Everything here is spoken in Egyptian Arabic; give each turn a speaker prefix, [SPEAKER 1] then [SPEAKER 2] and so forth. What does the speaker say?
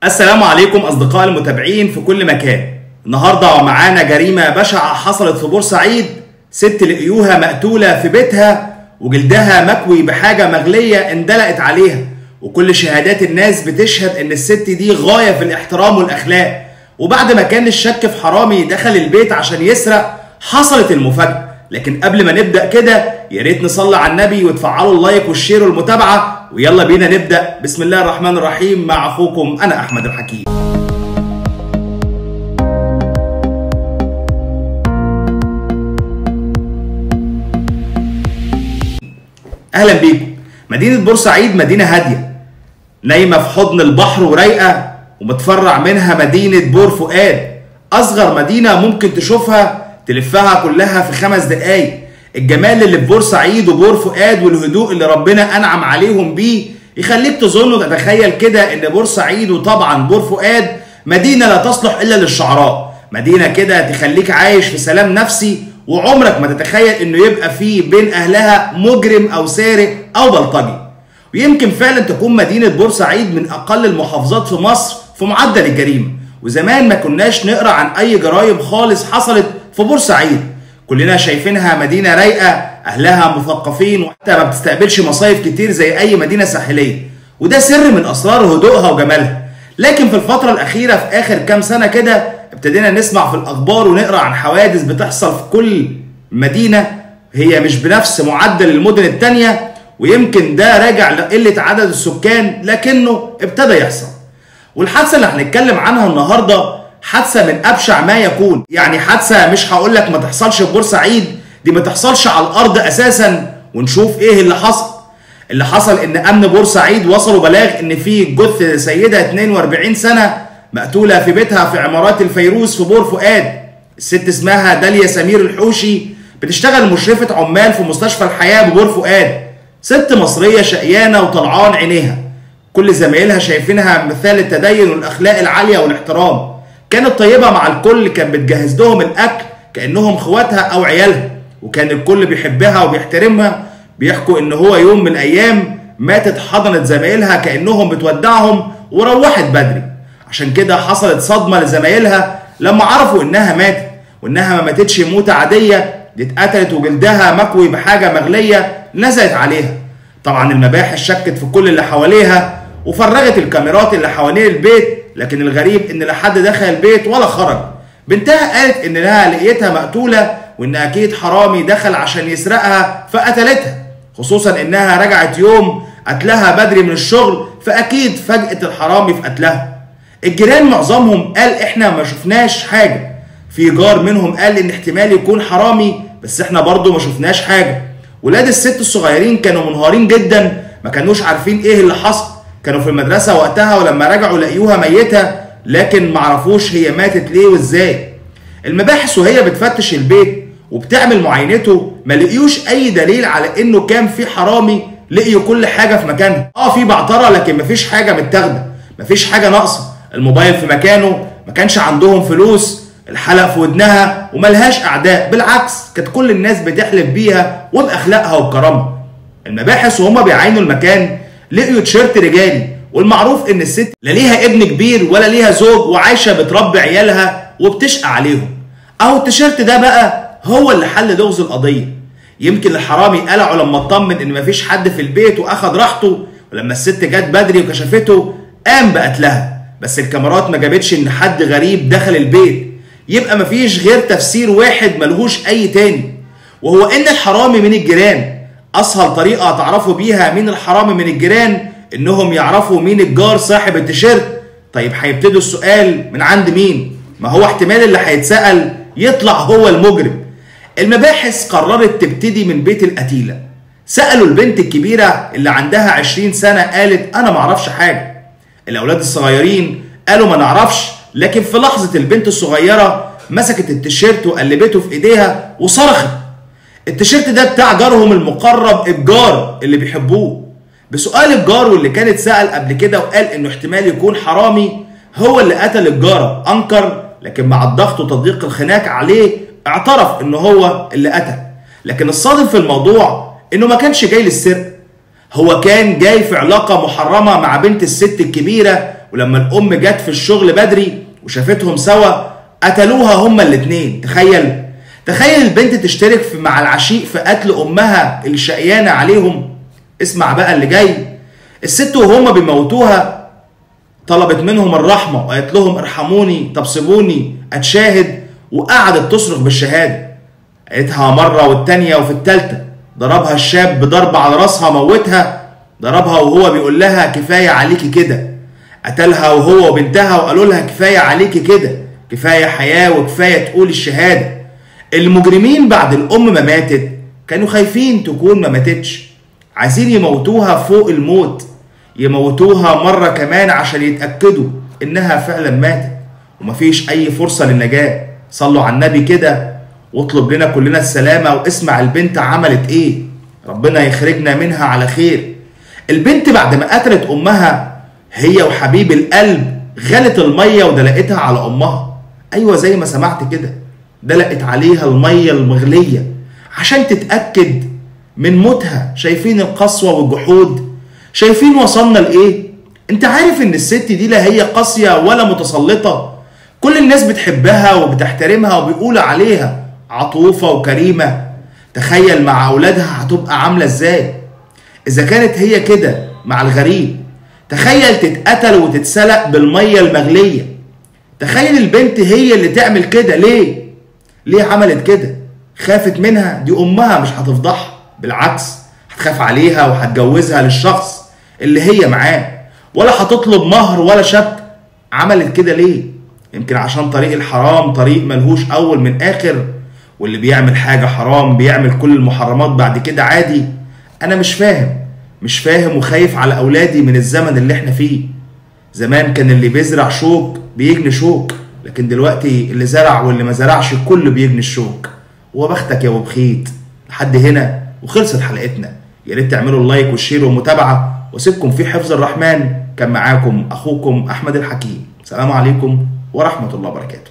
[SPEAKER 1] السلام عليكم اصدقاء المتابعين في كل مكان النهارده معانا جريمه بشعه حصلت في بورسعيد ست لقيوها مقتوله في بيتها وجلدها مكوي بحاجه مغليه اندلقت عليها وكل شهادات الناس بتشهد ان الست دي غايه في الاحترام والاخلاق وبعد ما كان الشك في حرامي دخل البيت عشان يسرق حصلت المفاجاه لكن قبل ما نبدا كده يا ريت نصلي على النبي وتفعلوا اللايك والشير والمتابعه ويلا بينا نبدا بسم الله الرحمن الرحيم مع اخوكم انا احمد الحكيم اهلا بيكم مدينه بورسعيد مدينه هاديه نايمه في حضن البحر ورايقه ومتفرع منها مدينه بور فؤاد اصغر مدينه ممكن تشوفها تلفها كلها في خمس دقايق الجمال اللي في بورسعيد وبور فؤاد والهدوء اللي ربنا انعم عليهم بيه يخليك تظن وتتخيل كده ان بورسعيد وطبعا بور فؤاد مدينه لا تصلح الا للشعراء مدينه كده تخليك عايش في سلام نفسي وعمرك ما تتخيل انه يبقى فيه بين اهلها مجرم او سارق او بلطجي ويمكن فعلا تكون مدينه بورسعيد من اقل المحافظات في مصر في معدل الجريمه وزمان ما كناش نقرا عن اي جرائم خالص حصلت في بورسعيد كلنا شايفينها مدينه رايقه اهلها مثقفين وحتى ما بتستقبلش مصايف كتير زي اي مدينه ساحليه وده سر من اسرار هدوءها وجمالها لكن في الفتره الاخيره في اخر كام سنه كده ابتدينا نسمع في الاخبار ونقرا عن حوادث بتحصل في كل مدينه هي مش بنفس معدل المدن التانية ويمكن ده راجع لقله عدد السكان لكنه ابتدى يحصل والحادثه اللي هنتكلم عنها النهارده حادثه من ابشع ما يكون يعني حادثه مش هقول لك ما تحصلش في بورسعيد دي ما تحصلش على الارض اساسا ونشوف ايه اللي حصل اللي حصل ان امن بورسعيد وصلوا بلاغ ان في جثه سيده 42 سنه مقتوله في بيتها في عمارات الفيروز في بور فؤاد الست اسمها داليا سمير الحوشي بتشتغل مشرفه عمال في مستشفى الحياه ببور فؤاد ست مصريه شقيانه وطلعان عينيها كل زمايلها شايفينها مثال التدين والاخلاق العاليه والاحترام كانت طيبه مع الكل كان بتجهز لهم الاكل كانهم اخواتها او عيالها وكان الكل بيحبها وبيحترمها بيحكوا ان هو يوم من الايام ماتت حضنت زمايلها كانهم بتودعهم وروحت بدري عشان كده حصلت صدمه لزمايلها لما عرفوا انها ماتت وانها ما ماتتش موته عاديه دي اتقتلت وجلدها مكوي بحاجه مغليه نزلت عليها طبعا المباحث شكت في كل اللي حواليها وفرغت الكاميرات اللي حوالين البيت لكن الغريب ان لا حد دخل البيت ولا خرج بنتها قالت ان لها لقيتها مقتوله وان اكيد حرامي دخل عشان يسرقها فقتلتها خصوصا انها رجعت يوم قتلها بدري من الشغل فاكيد فاجأت الحرامي في قتلها الجيران معظمهم قال احنا ما شفناش حاجه في جار منهم قال ان احتمال يكون حرامي بس احنا برضو ما شفناش حاجه ولاد الست الصغيرين كانوا منهارين جدا ما كانوش عارفين ايه اللي حصل كانوا في المدرسه وقتها ولما رجعوا لقيوها ميته لكن معرفوش هي ماتت ليه وازاي المباحث وهي بتفتش البيت وبتعمل معاينته ما لقيوش اي دليل على انه كان في حرامي لقيوا كل حاجه في مكانها اه في بعتره لكن مفيش حاجه متاخده مفيش حاجه ناقصه الموبايل في مكانه ما كانش عندهم فلوس الحلق في ودنها وملهاش اعداء بالعكس كانت كل الناس بتحلف بيها وباخلاقها وبكرمها المباحث وهم بيعاينوا المكان لقيوا تيشيرت رجالي والمعروف ان الست لا ليها ابن كبير ولا ليها زوج وعايشه بتربي عيالها وبتشقى عليهم اهو التيشيرت ده بقى هو اللي حل لغز القضيه يمكن الحرامي قلعه لما اطمن ان مفيش حد في البيت واخد راحته ولما الست جت بدري وكشفته قام بقتلها بس الكاميرات ما جابتش ان حد غريب دخل البيت يبقى مفيش غير تفسير واحد ملهوش اي تاني وهو ان الحرامي من الجيران اسهل طريقه تعرفوا بيها مين الحرامي من الجيران انهم يعرفوا مين الجار صاحب التيشيرت طيب هيبتدوا السؤال من عند مين ما هو احتمال اللي هيتسال يطلع هو المجرم المباحث قررت تبتدي من بيت القتيله سالوا البنت الكبيره اللي عندها 20 سنه قالت انا معرفش حاجه الاولاد الصغيرين قالوا ما نعرفش لكن في لحظه البنت الصغيره مسكت التيشيرت وقلبته في ايديها وصرخت التيشيرت ده بتاع جارهم المقرب الجار اللي بيحبوه بسؤال الجار واللي كان اتسال قبل كده وقال انه احتمال يكون حرامي هو اللي قتل الجاره انكر لكن مع الضغط وتضييق الخناق عليه اعترف انه هو اللي قتل لكن الصادم في الموضوع انه ما كانش جاي للسرقه هو كان جاي في علاقه محرمه مع بنت الست الكبيره ولما الام جت في الشغل بدري وشافتهم سوا قتلوها هما الاتنين تخيل تخيل البنت تشترك في مع العشيق في قتل امها الشقيانه عليهم اسمع بقى اللي جاي الست وهما بيموتوها طلبت منهم الرحمه وقالت لهم ارحموني طب سيبوني اتشاهد وقعدت تصرخ بالشهاده قالتها مره والتانيه وفي التالته ضربها الشاب بضربه على راسها موتها ضربها وهو بيقول لها كفايه عليكي كده قتلها وهو وبنتها وقالوا لها كفايه عليكي كده كفايه حياه وكفايه تقول الشهاده المجرمين بعد الام ما ماتت كانوا خايفين تكون ما ماتتش عايزين يموتوها فوق الموت يموتوها مرة كمان عشان يتأكدوا إنها فعلا ماتت ومفيش أي فرصة للنجاة صلوا على النبي كده واطلب لنا كلنا السلامة واسمع البنت عملت إيه ربنا يخرجنا منها على خير البنت بعد ما قتلت أمها هي وحبيب القلب غلت المية ودلقتها على أمها أيوة زي ما سمعت كده دلقت عليها المية المغلية عشان تتأكد من موتها شايفين القسوة والجحود شايفين وصلنا لإيه انت عارف ان الست دي لا هي قاسية ولا متسلطة كل الناس بتحبها وبتحترمها وبيقولوا عليها عطوفة وكريمة تخيل مع أولادها هتبقى عاملة ازاي إذا كانت هي كده مع الغريب تخيل تتقتل وتتسلق بالمية المغلية تخيل البنت هي اللي تعمل كده ليه ليه عملت كده خافت منها دي امها مش هتفضحها بالعكس هتخاف عليها وهتجوزها للشخص اللي هي معاه ولا هتطلب مهر ولا شبك عملت كده ليه يمكن عشان طريق الحرام طريق ملهوش اول من اخر واللي بيعمل حاجه حرام بيعمل كل المحرمات بعد كده عادي انا مش فاهم مش فاهم وخايف على اولادي من الزمن اللي احنا فيه زمان كان اللي بيزرع شوك بيجني شوك لكن دلوقتي اللي زرع واللي ما زرعش كله بيجني الشوك وبختك يا ابو بخيت لحد هنا وخلصت حلقتنا يا ريت تعملوا اللايك والشير والمتابعه واسيبكم في حفظ الرحمن كان معاكم اخوكم احمد الحكيم سلام عليكم ورحمه الله وبركاته